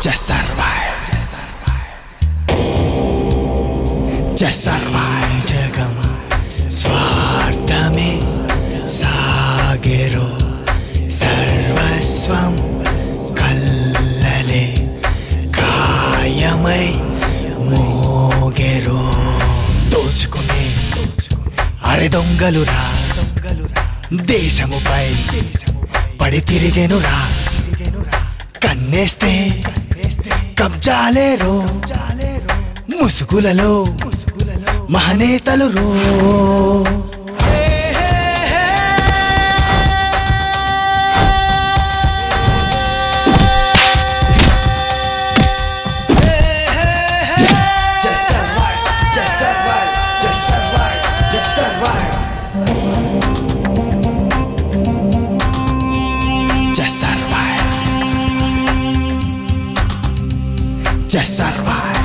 Just survive. Just survive. జగం స్వార్థమే సాగెరో సర్వస్వం కల్లలే కాయమై మోగెరో దోచుకునే అరె దొంగలురా దేశముపై పడి తిరిగెనురా కన్నేస్తే కబ్జాలేరో ముసుగులలో మహనేతలు రో Just survive, just survive, just survive, just survive. Just survive. Just survive.